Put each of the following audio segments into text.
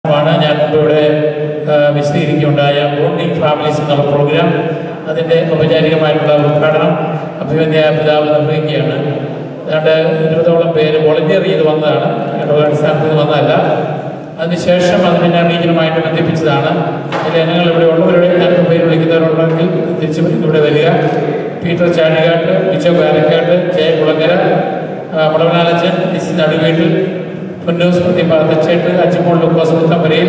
ആണ് ഞാൻ മുമ്പ് ഇവിടെ ആ, വിശദീകരിക്കുകയുണ്ടായ ബോണ്ടിങ് ഫാമിലീസ് എന്നുള്ള പ്രോഗ്രാം അതിൻ്റെ ഔപചാരികമായിട്ടുള്ള ഉദ്ഘാടനം അഭിമന്യ പിതാവ് നിർവഹിക്കുകയാണ് ഏതാണ്ട് ഇരുപതോളം പേര് വോളണ്ടിയർ ചെയ്ത് വന്നതാണ് അടിസ്ഥാനത്തിൽ വന്നതല്ല അതിനുശേഷം അതിനെ റീജിയനുമായിട്ട് ബന്ധിപ്പിച്ചതാണ് അതിൽ ഞങ്ങൾ ഇവിടെ ഉള്ളവരുടെ ഞാൻ പേര് വിളിക്കുന്നവരുണ്ടെങ്കിൽ തിരിച്ച് ഇവിടെ വരിക പീറ്റർ ചാഴികാട്ട് ബിജോ പാലക്കാട്ട് ജയകുളങ്ങര മുളവനാലച്ചൻ S Naduveettil Ponnus Prathibha Thachettu Ajimol Lukose Muthambarayil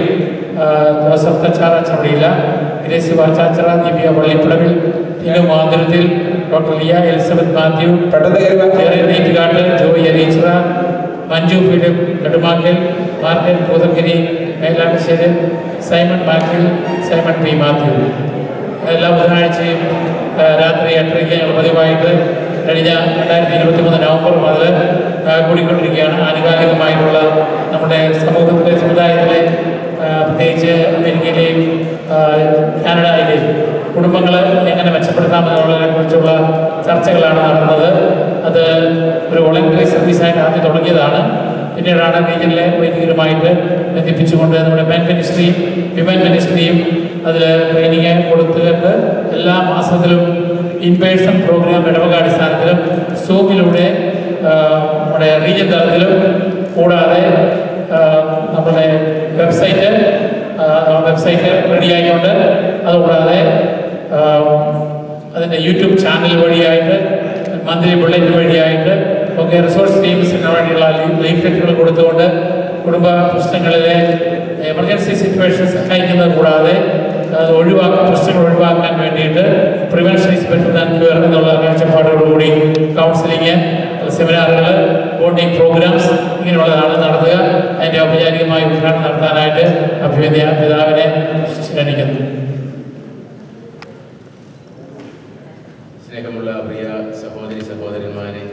Joseph Thachara Chavadiyil Gracy Vachachara Divya Vallippuzhavil Thiru Mathirathil doctor Liya Elizabeth Mathew പെട്ടെന്ന് കയറി വാ. Jerry Neettukattu Joy Areechira Manju Philip Nedumakkal Markan Poothankiri Melattusseri Simon Mathew Simon P Mathew എല്ലാ ബുധനാഴ്ചയും ആ, രാത്രി എട്ടരയ്ക്ക് ഞങ്ങൾ പതിവായിട്ട് കഴിഞ്ഞ രണ്ടായിരത്തി ഇരുപത്തി മൂന്ന് നവംബർ മുതൽ ആ, കൂടിക്കൊണ്ടിരിക്കുകയാണ് ആനുകാലികമായിട്ടുള്ള നമ്മുടെ സമൂഹത്തിലെ സമുദായത്തിലെ ആ, പ്രത്യേകിച്ച് അമേരിക്കയിലെയും ആ, കാനഡയിലെയും കുടുംബങ്ങളെ എങ്ങനെ മെച്ചപ്പെടുത്താമെന്നുള്ളതിനെ കുറിച്ചുള്ള ചർച്ചകളാണ് നടന്നത് അത് ഒരു വോളണ്ടറി സർവീസായിട്ട് ആദ്യം തുടങ്ങിയതാണ് പിന്നീടാണ് റീജിയനിലെ വൈദികരുമായിട്ട് ബന്ധിപ്പിച്ചുകൊണ്ട് നമ്മുടെ മെൻ മിനിസ്ട്രിയും വിമൻ മിനിസ്ട്രിയും അതിൽ ട്രെയിനിങ് കൊടുത്തുകൊണ്ട് എല്ലാ മാസത്തിലും ഇൻ പേഴ്സൺ പ്രോഗ്രാം ഇടവകാടിസ്ഥാനത്തിലും സൂമിലൂടെ ആ, നമ്മുടെ റീജിയൻ തലത്തിലും കൂടാതെ ആ, നമ്മുടെ വെബ്സൈറ്റ് വെബ്സൈറ്റ് റെഡിയായിട്ടുണ്ട് അതുകൂടാതെ ആ, അതിൻ്റെ യൂട്യൂബ് ചാനൽ വഴിയായിട്ട് മന്ത്ലി ബുള്ളറ്റ് വഴിയായിട്ട് ഒക്കെ റിസോഴ്സ് ടീംസിന് വേണ്ടിയുള്ള ലീഫ്ലെറ്റുകൾ കൊടുത്തുകൊണ്ട് കുടുംബ പ്രശ്നങ്ങളിലെ എമർജൻസി സിറ്റുവേഷൻസ് സഹായിക്കുന്നത് കൂടാതെ അത് ഒഴിവാക്കാൻ പ്രശ്നങ്ങൾ ഒഴിവാക്കാൻ വേണ്ടിയിട്ട് prevention is better than cure എന്നുള്ള കാഴ്ചപ്പാടോടുകൂടി കൗൺസിലിംഗ് സെമിനാറുകൾ ബോണ്ടിങ് പ്രോഗ്രാംസ് ഇങ്ങനെയുള്ളതാണ് നടത്തുക അതിൻ്റെ ഔപചാരികമായ ഉദ്ഘാടനം നടത്താനായിട്ട് അഭിവന്യ പിതാവിനെ ക്ഷണിക്കുന്നു സ്നേഹമുള്ള പ്രിയ സഹോദരി സഹോദരന്മാരെ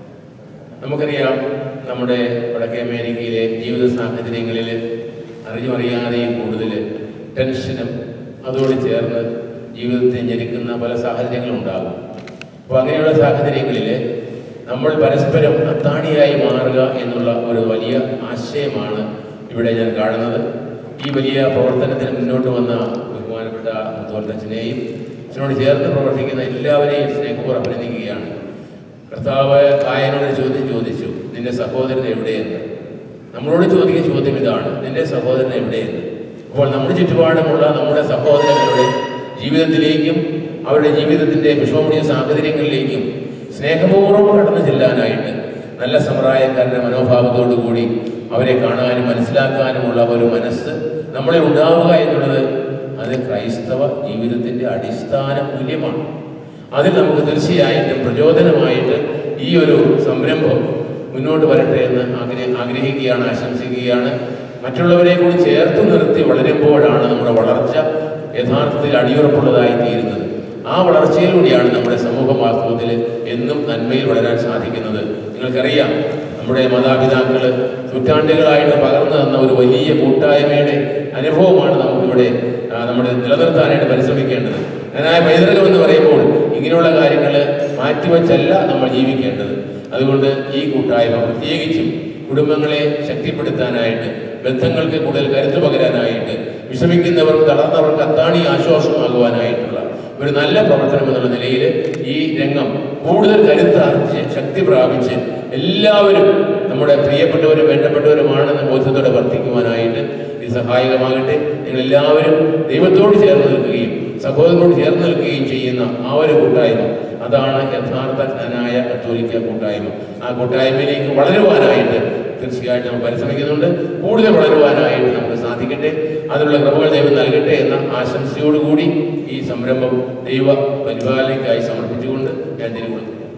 നമുക്കറിയാം നമ്മുടെ വടക്കേ അമേരിക്കയിലെ ജീവിത സാഹചര്യങ്ങളിൽ അറിഞ്ഞും അറിയാതെയും കൂടുതൽ ടെൻഷനും അതോട് ചേർന്ന് ജീവിതത്തെ ഞെരുക്കുന്ന പല സാഹചര്യങ്ങളും ഉണ്ടാകും അപ്പോൾ അങ്ങനെയുള്ള സാഹചര്യങ്ങളിൽ നമ്മൾ പരസ്പരം അത്താണിയായി മാറുക എന്നുള്ള ഒരു വലിയ ആശയമാണ് ഇവിടെ ഞാൻ കാണുന്നത് ഈ വലിയ പ്രവർത്തനത്തിന് മുന്നോട്ട് വന്ന ബഹുമാനപ്പെട്ട മുത്തോർത്തച്ഛനെയും അച്ഛനോട് ചേർന്ന് പ്രവർത്തിക്കുന്ന എല്ലാവരെയും സ്നേഹപൂർവ്വം അഭിനന്ദിക്കുകയാണ് കർത്താവ് കായനോട് ഒരു ചോദ്യം ചോദിച്ചു നിന്റെ സഹോദരൻ എവിടെയെന്ന് നമ്മളോട് ചോദിക്കുന്ന ചോദ്യം ഇതാണ് നിന്റെ സഹോദരൻ എവിടെയെന്ന് അപ്പോൾ നമ്മുടെ ചുറ്റുപാടുമുള്ള നമ്മുടെ സഹോദരങ്ങളുടെ ജീവിതത്തിലേക്കും അവരുടെ ജീവിതത്തിൻ്റെ വിഷമമുടിയ സാഹചര്യങ്ങളിലേക്കും സ്നേഹപൂർവ്വം കടന്നു ചെല്ലാനായിട്ട് നല്ല സമ്പ്രദായക്കാരൻ്റെ മനോഭാവത്തോടു കൂടി അവരെ കാണാനും മനസ്സിലാക്കാനുമുള്ള ഒരു മനസ്സ് നമ്മളിൽ ഉണ്ടാവുക എന്നുള്ളത് അത് ക്രൈസ്തവ ജീവിതത്തിൻ്റെ അടിസ്ഥാന മൂല്യമാണ് അതിൽ നമുക്ക് തീർച്ചയായിട്ടും പ്രചോദനമായിട്ട് ഈ ഒരു സംരംഭം മുന്നോട്ട് വരട്ടെ എന്ന് ആഗ്രഹ ആഗ്രഹിക്കുകയാണ് ആശംസിക്കുകയാണ് മറ്റുള്ളവരെ കൂടി ചേർത്ത് നിർത്തി വളരുമ്പോഴാണ് നമ്മുടെ വളർച്ച യഥാർത്ഥത്തിൽ അടിയുറപ്പുള്ളതായി തീരുന്നത് ആ വളർച്ചയിലൂടെയാണ് നമ്മുടെ സമൂഹ വാസ്തവത്തിൽ എന്നും നന്മയിൽ വളരാൻ സാധിക്കുന്നത് നിങ്ങൾക്കറിയാം നമ്മുടെ മാതാപിതാക്കൾ നൂറ്റാണ്ടുകളായിട്ട് പകർന്നു തന്ന ഒരു വലിയ കൂട്ടായ്മയുടെ അനുഭവമാണ് നമുക്കിവിടെ ആ, നമ്മുടെ നിലനിർത്താനായിട്ട് പരിശ്രമിക്കേണ്ടത് ഞാനായ പൈതൃകം എന്ന് പറയുമ്പോൾ ഇങ്ങനെയുള്ള കാര്യങ്ങൾ മാറ്റിവെച്ചല്ല നമ്മൾ ജീവിക്കേണ്ടത് അതുകൊണ്ട് ഈ കൂട്ടായ്മ പ്രത്യേകിച്ചും കുടുംബങ്ങളെ ശക്തിപ്പെടുത്താനായിട്ട് ബന്ധങ്ങൾക്ക് കൂടുതൽ കരുത്തു പകരാനായിട്ട് വിഷമിക്കുന്നവർക്ക് തളർന്നവർക്ക് അത്താണി ആശ്വാസമാകുവാനായിട്ടുള്ള ഒരു നല്ല പ്രവർത്തനം എന്നുള്ള നിലയിൽ ഈ രംഗം കൂടുതൽ കരുത്താർജിച്ച് ശക്തി പ്രാപിച്ച് എല്ലാവരും നമ്മുടെ പ്രിയപ്പെട്ടവരും വേണ്ടപ്പെട്ടവരുമാണെന്ന ബോധ്യത്തോടെ വർദ്ധിക്കുവാനായിട്ട് ഇത് സഹായകമാകട്ടെ നിങ്ങൾ എല്ലാവരും ദൈവത്തോട് ചേർന്ന് നിൽക്കുകയും സഹോദരനോട് ചേർന്ന് നിൽക്കുകയും ചെയ്യുന്ന ആ ഒരു കൂട്ടായ്മ അതാണ് യഥാർത്ഥ ജ്ഞാനായ കത്തോലിക്ക കൂട്ടായ്മ ആ കൂട്ടായ്മയിലേക്ക് വളരുവാനായിട്ട് തീർച്ചയായിട്ടും നമ്മൾ പരിശ്രമിക്കുന്നുണ്ട് കൂടുതൽ വളരുവാനായിട്ട് നമുക്ക് സാധിക്കട്ടെ അതിനുള്ള കൃപകൾ ദൈവം നൽകട്ടെ എന്ന ആശംസയോടുകൂടി ഈ സംരംഭം ദൈവ പരിപാലനയ്ക്കായി സമർപ്പിച്ചുകൊണ്ട് ഞാൻ തിരുകൊടുക്കുന്നു